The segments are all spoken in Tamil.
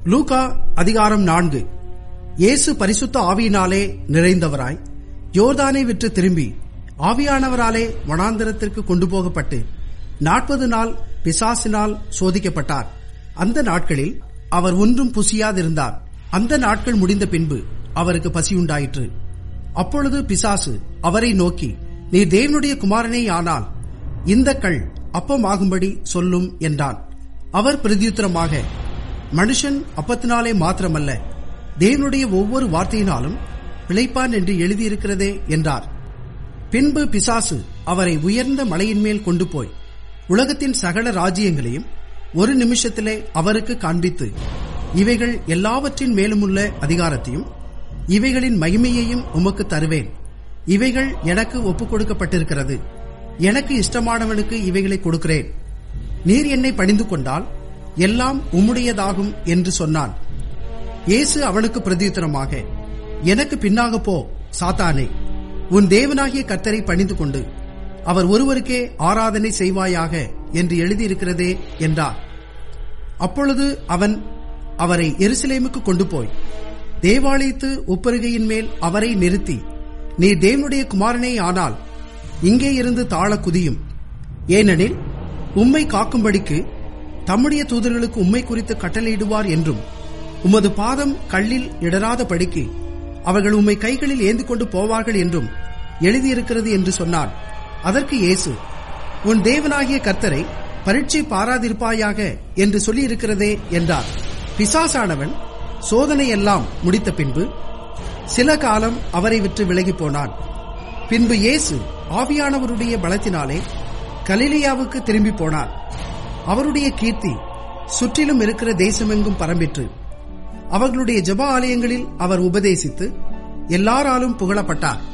லூகா அதிகாரம் நான்கு இயேசு பரிசுத்த ஆவியினாலே நிறைந்தவராய் யோர்தானை விட்டு திரும்பி ஆவியானவராலே வனாந்தரத்திற்கு கொண்டு போகப்பட்டு நாற்பது நாள் பிசாசினால் சோதிக்கப்பட்டார் அந்த நாட்களில் அவர் ஒன்றும் புசியாதிருந்தார் அந்த நாட்கள் முடிந்த பின்பு அவருக்கு பசியுண்டாயிற்று அப்பொழுது பிசாசு அவரை நோக்கி நீர் தேவனுடைய குமாரனே ஆனால் இந்த கல் அப்பமாகும்படி சொல்லும் என்றான் அவர் பிரதியுத்தரமாக மனுஷன் அப்பத்தினாலே மாத்திரமல்ல தேவனுடைய ஒவ்வொரு வார்த்தையினாலும் பிழைப்பான் என்று எழுதியிருக்கிறதே என்றார் பின்பு பிசாசு அவரை உயர்ந்த மலையின் மேல் கொண்டு போய் உலகத்தின் சகல ராஜ்யங்களையும் ஒரு நிமிஷத்திலே அவருக்கு காண்பித்து இவைகள் எல்லாவற்றின் மேலுமுள்ள அதிகாரத்தையும் இவைகளின் மகிமையையும் உமக்கு தருவேன் இவைகள் எனக்கு ஒப்புக் கொடுக்கப்பட்டிருக்கிறது எனக்கு இஷ்டமானவனுக்கு இவைகளை கொடுக்கிறேன் நீர் என்னை பணிந்து கொண்டால் எல்லாம் உம்முடையதாகும் என்று சொன்னான் இயேசு அவனுக்கு பிரதியுத்தரமாக எனக்கு பின்னாக போ சாத்தானே உன் தேவனாகிய கர்த்தரை பணிந்து கொண்டு அவர் ஒருவருக்கே ஆராதனை செய்வாயாக என்று எழுதியிருக்கிறதே என்றார் அப்பொழுது அவன் அவரை எருசலேமுக்கு கொண்டு போய் தேவாலயத்து உப்பருகையின் மேல் அவரை நிறுத்தி நீ தேவனுடைய குமாரனே ஆனால் இங்கே இருந்து தாழ குதியும் ஏனெனில் உம்மை காக்கும்படிக்கு தம்முடைய தூதர்களுக்கு உம்மை குறித்து கட்டளையிடுவார் என்றும் உமது பாதம் கல்லில் இடராத படிக்கு அவர்கள் உம்மை கைகளில் ஏந்தி கொண்டு போவார்கள் என்றும் எழுதியிருக்கிறது என்று சொன்னான் அதற்கு இயேசு உன் தேவனாகிய கர்த்தரை பரீட்சை பாராதிருப்பாயாக என்று சொல்லியிருக்கிறதே என்றார் பிசாசானவன் சோதனை எல்லாம் முடித்த பின்பு சில காலம் அவரை விட்டு விலகி போனான் பின்பு இயேசு ஆவியானவருடைய பலத்தினாலே கலிலியாவுக்கு திரும்பி போனார் அவருடைய கீர்த்தி சுற்றிலும் இருக்கிற தேசமெங்கும் பரம்பிற்று அவர்களுடைய ஜப ஆலயங்களில் அவர் உபதேசித்து எல்லாராலும் புகழப்பட்டார்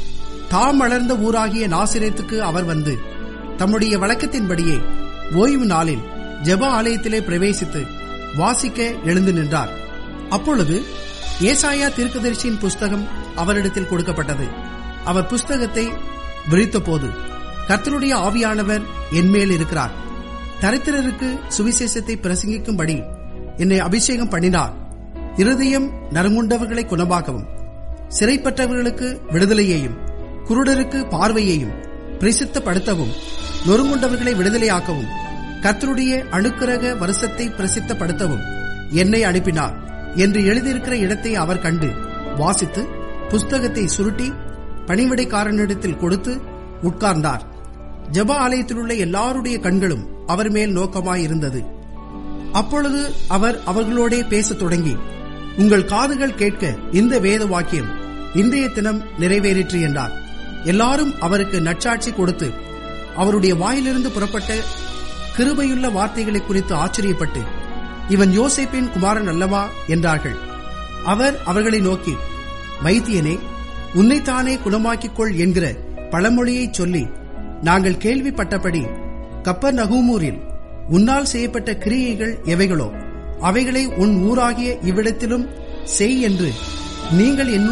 தாம் வளர்ந்த ஊராகிய நாசிரேத்துக்கு அவர் வந்து தம்முடைய வழக்கத்தின்படியே ஓய்வு நாளில் ஜப ஆலயத்திலே பிரவேசித்து வாசிக்க எழுந்து நின்றார் அப்பொழுது ஏசாயா தீர்க்கதரிசியின் புஸ்தகம் அவரிடத்தில் கொடுக்கப்பட்டது அவர் புஸ்தகத்தை விரித்தபோது கர்த்தருடைய ஆவியானவர் என்மேல் இருக்கிறார் தரித்திரருக்கு சுவிசேஷத்தை பிரசங்கிக்கும்படி என்னை அபிஷேகம் பண்ணினார் இருதயம் நறுங்குண்டவர்களை குணமாக்கவும் சிறைப்பட்டவர்களுக்கு விடுதலையையும் குருடருக்கு பார்வையையும் பிரசித்தப்படுத்தவும் நொறுங்குண்டவர்களை விடுதலையாக்கவும் கர்த்தருடைய அணுக்கரக வருஷத்தை பிரசித்தப்படுத்தவும் என்னை அனுப்பினார் என்று எழுதியிருக்கிற இடத்தை அவர் கண்டு வாசித்து புஸ்தகத்தை சுருட்டி பணிவிடைக்காரனிடத்தில் கொடுத்து உட்கார்ந்தார் ஜப ஆலயத்தில் உள்ள எல்லாருடைய கண்களும் அவர் மேல் நோக்கமாயிருந்தது அப்பொழுது அவர் அவர்களோடே பேசத் தொடங்கி உங்கள் காதுகள் கேட்க இந்த வேத வாக்கியம் இன்றைய தினம் நிறைவேறிற்று என்றார் எல்லாரும் அவருக்கு நற்சாட்சி கொடுத்து அவருடைய வாயிலிருந்து புறப்பட்ட கிருபையுள்ள வார்த்தைகளை குறித்து ஆச்சரியப்பட்டு இவன் யோசேப்பின் குமாரன் அல்லவா என்றார்கள் அவர் அவர்களை நோக்கி வைத்தியனே உன்னைத்தானே குணமாக்கிக் கொள் என்கிற பழமொழியை சொல்லி நாங்கள் கேள்விப்பட்டபடி கப்பர் நகூமூரில் உன்னால் செய்யப்பட்ட கிரியைகள் எவைகளோ அவைகளை உன் ஊராகிய இவ்விடத்திலும் செய் என்று நீங்கள்